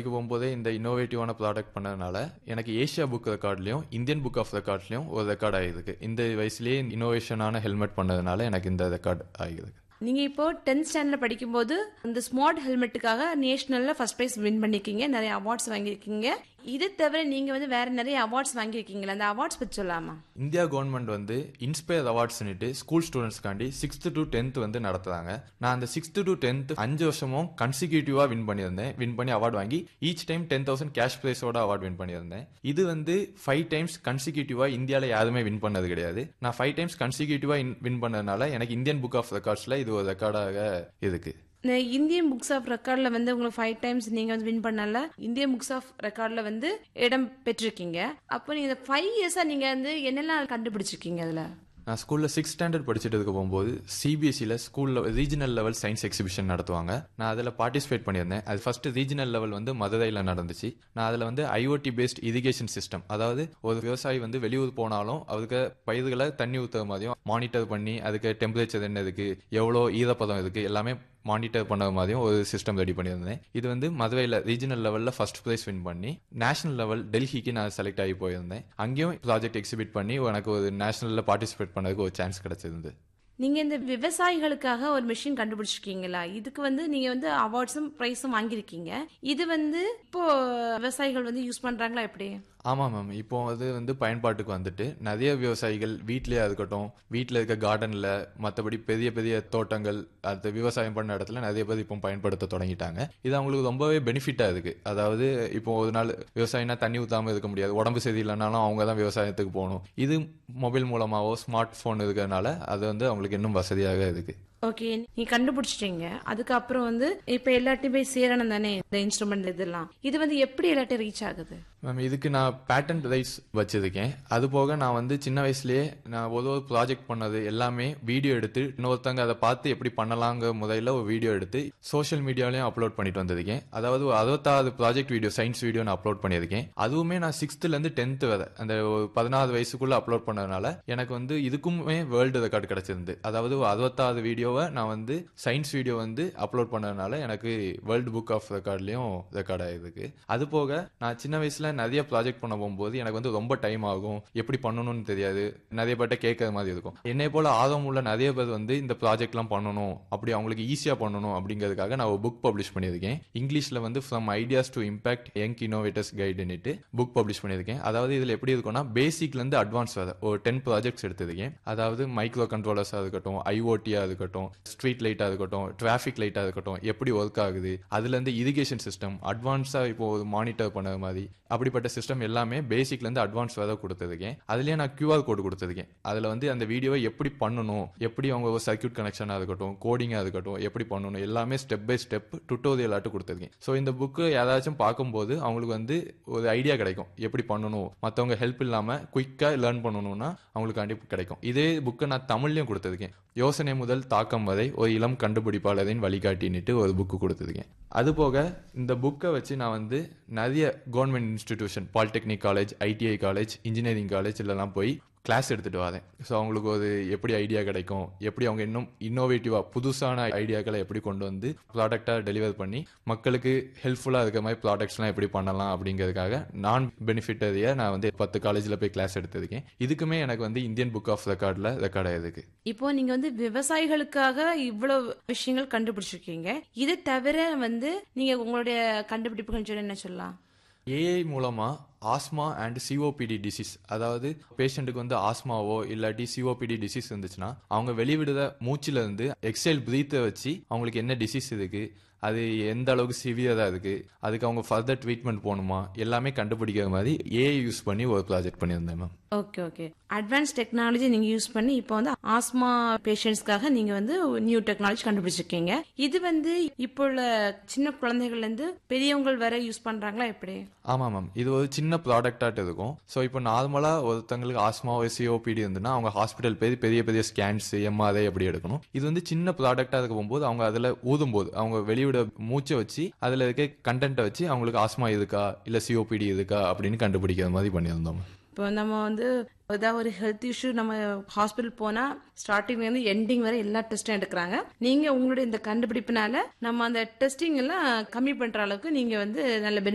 படிக்க போகும்போதே இந்த இன்னோவேட்டிவான ப்ராடக்ட் பண்ணதுனால எனக்கு ஏஷியா புக் ரெக்கார்ட்லயும் இந்தியன் புக் ஆஃப் ரெக்கார்ட்லயும் ஒரு ரெக்கார்ட் ஆகிருக்கு இந்த வயசுலயே இன்னோவேஷனான ஹெல்மெட் பண்ணதுனால எனக்கு இந்த ரெக்கார்ட் ஆகிருக்கு நீங்க இப்போ டென்த் ஸ்டாண்டர்ட்ல படிக்கும்போது இந்த ஸ்மார்ட் ஹெல்மெட்டுக்காக நேஷனல்ல ஃபர்ஸ்ட் பிரைஸ் வின் பண்ணிருக்கீங்க நிறைய அவார்ட்ஸ் வாங்கியிருக்கீங்க இது தவிர நீங்க வந்து வேற நிறைய அவார்ட்ஸ் வாங்கியிருக்கீங்களா அந்த அவார்ட்ஸ் பத்தி சொல்லாமா இந்தியா கவர்மெண்ட் வந்து இன்ஸ்பயர் அவார்ட்ஸ்னுட்டு ஸ்கூல் ஸ்டூடெண்ட்ஸ்க்காண்டி சிக்ஸ்த் டு டென்த் வந்து நடத்துறாங்க நான் அந்த சிக்ஸ்த் டு டென்த் அஞ்சு வருஷமும் கன்சிக்யூட்டிவா வின் பண்ணியிருந்தேன் வின் பண்ணி அவார்ட் வாங்கி each time ten thousand cash பிரைஸோட அவார்ட் வின் பண்ணியிருந்தேன் இது வந்து ஃபைவ் டைம்ஸ் கன்சிக்யூட்டிவா இந்தியாவில் யாருமே வின் பண்ணது கிடையாது நான் ஃபைவ் டைம்ஸ் கன்சிக்யூட்டிவா வின் பண்ணதுனால எனக்கு இந்தியன் புக் ஆஃப் ரெக்கார்ட்ஸ்ல இது ஒரு ரெக்கார்டாக இருக்கு இந்த இந்தியன் புக்ஸ் ஆஃப் ரெக்கார்ட்ல வந்து உங்களுக்கு ஃபைவ் டைம்ஸ் நீங்க வந்து வின் பண்ணல இந்தியன் புக்ஸ் ஆஃப் ரெக்கார்ட்ல வந்து இடம் பெற்றிருக்கீங்க அப்போ நீங்க ஃபைவ் இயர்ஸா நீங்க வந்து என்னெல்லாம் கண்டுபிடிச்சிருக்கீங்க அதுல நான் ஸ்கூல்ல சிக்ஸ் ஸ்டாண்டர்ட் படிச்சுட்டு இருக்க போகும்போது சிபிஎஸ்சியில் ஸ்கூல்ல ரீஜனல் லெவல் சயின்ஸ் எக்ஸிபிஷன் நடத்துவாங்க நான் அதில் பார்ட்டிசிபேட் பண்ணியிருந்தேன் அது ஃபர்ஸ்ட் ரீஜனல் லெவல் வந்து மதுரையில் நடந்துச்சு நான் அதில் வந்து ஐஓடி பேஸ்ட் இரிகேஷன் சிஸ்டம் அதாவது ஒரு விவசாயி வந்து வெளியூர் போனாலும் அதுக்கு பயிர்களை தண்ணி ஊற்றுற மாதிரியும் மானிட்டர் பண்ணி அதுக்கு டெம்பரேச்சர் என்ன இருக்கு எவ்வளோ ஈரப்பதம் இருக்கு எல்லாமே மானிட்டர் பண்ண மாதிரியும் ஒரு சிஸ்டம் ரெடி பண்ணியிருந்தேன் இது வந்து மதுரையில் ரீஜனல் லெவலில் ஃபர்ஸ்ட் ப்ரைஸ் வின் பண்ணி நேஷனல் லெவல் டெல்லிக்கு நான் செலக்ட் ஆகி போயிருந்தேன் அங்கேயும் ப்ராஜெக்ட் எக்ஸிபிட் பண்ணி எனக்கு ஒரு நேஷனலில் பார்ட்டிசிபேட் பண்ணதுக்கு ஒரு சான்ஸ் கிடைச்சிருந்து நீங்க இந்த விவசாயிகளுக்காக ஒரு மிஷின் கண்டுபிடிச்சிருக்கீங்களா இதுக்கு வந்து நீங்க வந்து அவார்ட்ஸும் பிரைஸும் வாங்கியிருக்கீங்க இது வந்து இப்போ விவசாயிகள் வந்து யூஸ் பண்றாங்களா எப்படி ஆமாம் மேம் இப்போ அது வந்து பயன்பாட்டுக்கு வந்துட்டு நிறைய விவசாயிகள் வீட்லயே இருக்கட்டும் வீட்டில் இருக்க கார்டனில் மற்றபடி பெரிய பெரிய தோட்டங்கள் அது விவசாயம் பண்ண இடத்துல நிறைய பேர் இப்போ பயன்படுத்த தொடங்கிட்டாங்க இது அவங்களுக்கு ரொம்பவே பெனிஃபிட்டாக இருக்கு அதாவது இப்போ ஒரு நாள் விவசாயினா தண்ணி ஊற்றாமல் இருக்க முடியாது உடம்பு சரியில்லைனாலும் அவங்க தான் விவசாயத்துக்கு போகணும் இது மொபைல் மூலமாவோ ஸ்மார்ட் ஃபோன் இருக்கிறதுனால அது வந்து அவங்களுக்கு இன்னும் வசதியாக இருக்கு ஓகே நீ கண்டுபிடிச்சிட்டீங்க அதுக்கப்புறம் வந்து இப்ப எல்லாத்தையும் போய் சேரணும் தானே இந்த இன்ஸ்ட்ருமெண்ட் இதெல்லாம் இது வந்து எப்படி எல்லாத்தையும் ரீச் ஆகுது மேம் இதுக்கு நான் பேட்டன் ரைஸ் வச்சிருக்கேன் அது போக நான் வந்து சின்ன வயசுலயே நான் ஒரு ஒரு ப்ராஜெக்ட் பண்ணது எல்லாமே வீடியோ எடுத்து இன்னொருத்தங்க அதை பார்த்து எப்படி பண்ணலாங்க முதல்ல ஒரு வீடியோ எடுத்து சோஷியல் மீடியாலையும் அப்லோட் பண்ணிட்டு வந்திருக்கேன் அதாவது ஒரு அறுபத்தாறு ப்ராஜெக்ட் வீடியோ சயின்ஸ் வீடியோ நான் அப்லோட் பண்ணியிருக்கேன் அதுவுமே நான் சிக்ஸ்த்ல இருந்து டென்த் வரை அந்த ஒரு பதினாறு வயசுக்குள்ள அப்லோட் பண்ணதுனால எனக்கு வந்து இதுக்குமே வேர்ல்டு ரெக்கார்டு கிடைச்சிருந்து அதாவது ஒரு அறுபத்தாறு வீடியோவை நான் வந்து சயின்ஸ் வீடியோ வந்து அப்லோட் பண்ணதுனால எனக்கு வேர்ல்டு புக் ஆஃப் ரெக்கார்ட்லயும் ரெக்கார்ட் ஆயிருக்கு அது போக நான் சின்ன வயசுல நிறைய ப்ராஜெக்ட் பண்ண போகும்போது எனக்கு வந்து ரொம்ப டைம் ஆகும் எப்படி பண்ணணும்னு தெரியாது நிறைய பேர்ட்ட கேட்கற மாதிரி இருக்கும் என்னை போல ஆர்வம் உள்ள நிறைய பேர் வந்து இந்த ப்ராஜெக்ட்லாம் பண்ணணும் அப்படி அவங்களுக்கு ஈஸியா பண்ணணும் அப்படிங்கிறதுக்காக நான் ஒரு புக் பப்ளிஷ் பண்ணியிருக்கேன் இங்கிலீஷ்ல வந்து from ideas to impact young innovators கைடுன்னுட்டு புக் பப்ளிஷ் பண்ணியிருக்கேன் அதாவது இதுல எப்படி இருக்கும்னா பேசிக்ல இருந்து அட்வான்ஸ் வர ஒரு டென் ப்ராஜெக்ட்ஸ் எடுத்திருக்கேன் அதாவது மைக்ரோ கண்ட்ரோலர்ஸா இருக்கட்டும் ஐஓடியா இருக்கட்டும் ஸ்ட்ரீட் லைட்டா இருக்கட்டும் டிராஃபிக் லைட்டா இருக்கட்டும் எப்படி ஒர்க் ஆகுது அதுல இருந்து இரிகேஷன் சிஸ்டம் அட்வான்ஸா இப்போ மானிட்டர் பண்ண மாதிரி அப்படிப்பட்ட சிஸ்டம் எல்லாமே பேசிக்ல இருந்து அட்வான்ஸ் வரை கொடுத்துருக்கேன் அதுலயே நான் கியூஆர் கோடு கொடுத்துருக்கேன் அதுல வந்து அந்த வீடியோவை எப்படி பண்ணணும் எப்படி அவங்க சர்க்கியூட் கனெக்ஷனா இருக்கட்டும் கோடிங்கா இருக்கட்டும் எப்படி பண்ணணும் எல்லாமே ஸ்டெப் பை ஸ்டெப் டுட்டோரியல் ஆட்டு கொடுத்துருக்கேன் ஸோ இந்த புக்கு யாராச்சும் பார்க்கும்போது அவங்களுக்கு வந்து ஒரு ஐடியா கிடைக்கும் எப்படி பண்ணணும் மற்றவங்க ஹெல்ப் இல்லாம குயிக்கா லேர்ன் பண்ணணும்னா அவங்களுக்கு கண்டிப்பாக கிடைக்கும் இதே புக்கை நான் தமிழ்லயும் கொடுத்துருக்கேன் யோசனை முதல் தாக்கம் வரை ஒரு இளம் கண்டுபிடிப்பாளரின் வழிகாட்டின்னுட்டு ஒரு புக்கு கொடுத்துருக்கேன் அது போக இந்த புக்கை வச்சு நான் வந்து நிறைய government institution polytechnic college ITI college engineering college இதெல்லாம் போய் கிளாஸ் எடுத்துட்டு வரேன் ஸோ அவங்களுக்கு ஒரு எப்படி ஐடியா கிடைக்கும் எப்படி அவங்க இன்னும் இன்னோவேட்டிவா புதுசான ஐடியாக்களை எப்படி கொண்டு வந்து ப்ராடக்டாக டெலிவர் பண்ணி மக்களுக்கு ஹெல்ப்ஃபுல்லாக இருக்க மாதிரி ப்ராடக்ட்ஸ்லாம் எப்படி பண்ணலாம் அப்படிங்கிறதுக்காக நான் பெனிஃபிட்டரியா நான் வந்து பத்து காலேஜில் போய் கிளாஸ் எடுத்திருக்கேன் இதுக்குமே எனக்கு வந்து இந்தியன் புக் ஆஃப் ரெக்கார்டில் ரெக்கார்ட் ஆயிருக்கு இப்போ நீங்க வந்து விவசாயிகளுக்காக இவ்வளவு விஷயங்கள் கண்டுபிடிச்சிருக்கீங்க இது தவிர வந்து நீங்க உங்களுடைய கண்டுபிடிப்புகள் சொல்லி என்ன சொல்லலாம் ஏஐ மூலமா ஆஸ்மா அண்ட் சிஓபிடி டிசீஸ் அதாவது பேஷண்ட்டுக்கு வந்து ஆஸ்மாவோ இல்லாட்டி சிஓபிடி டிசீஸ் இருந்துச்சுன்னா அவங்க வெளிவிடுத மூச்சுல இருந்து எக்ஸைல் பிரீத்தை வச்சு அவங்களுக்கு என்ன டிசீஸ் இருக்கு அது எந்த அளவுக்கு சிவியரா இருக்கு அதுக்கு அவங்க ஃபர்தர் ட்ரீட்மெண்ட் போகணுமா எல்லாமே கண்டுபிடிக்கிற மாதிரி ஏஐ யூஸ் பண்ணி ஒரு ப்ராஜெக்ட் பண்ணியிருந்தேன் ma'am okay okay advance technology நீங்க யூஸ் பண்ணி இப்போ வந்து ஆஸ்மா பேஷண்ட்ஸ்க்காக நீங்க வந்து நியூ டெக்னாலஜி கண்டுபிடிச்சிருக்கீங்க இது வந்து இப்போ உள்ள சின்ன குழந்தைகள்ல இருந்து பெரியவங்க வரை யூஸ் பண்றாங்களா எப்படி ஆமாம் மேம் இது ஒரு சின்ன ப்ராடக்டாட்டு இருக்கும் ஸோ இப்போ நார்மலாக ஒருத்தங்களுக்கு ஆஸ்மா சிஓபிடி இருந்துன்னா அவங்க ஹாஸ்பிட்டல் போய் பெரிய பெரிய ஸ்கேன்ஸ் எம்ஆர்ஐ அப்படி எடுக்கணும் இது வந்து சின்ன ப்ராடக்டாக இருக்க போகும்போது அவங்க அதில் ஊதும் போது அவங்க வெளியிட மூச்சை வச்சு அதில் இருக்க கண்டென்ட்டை வச்சு அவங்களுக்கு ஆஸ்மா இருக்கா இல்லை சிஓபிடி இருக்கா அப்படின்னு கண்டுபிடிக்கிற மாதிரி பண்ணியிருந்தோம் இப்போ நம்ம வந்து ஏதாவது ஒரு ஹெல்த் இஷ்யூ நம்ம ஹாஸ்பிட்டல் போனா ஸ்டார்டிங் வந்து எண்டிங் வரை எல்லா டெஸ்டும் எடுக்கிறாங்க நீங்க உங்களுடைய இந்த கண்டுபிடிப்புனால நம்ம அந்த டெஸ்டிங் எல்லாம் கம்மி பண்ற அளவுக்கு நீங்க வந்து நல்ல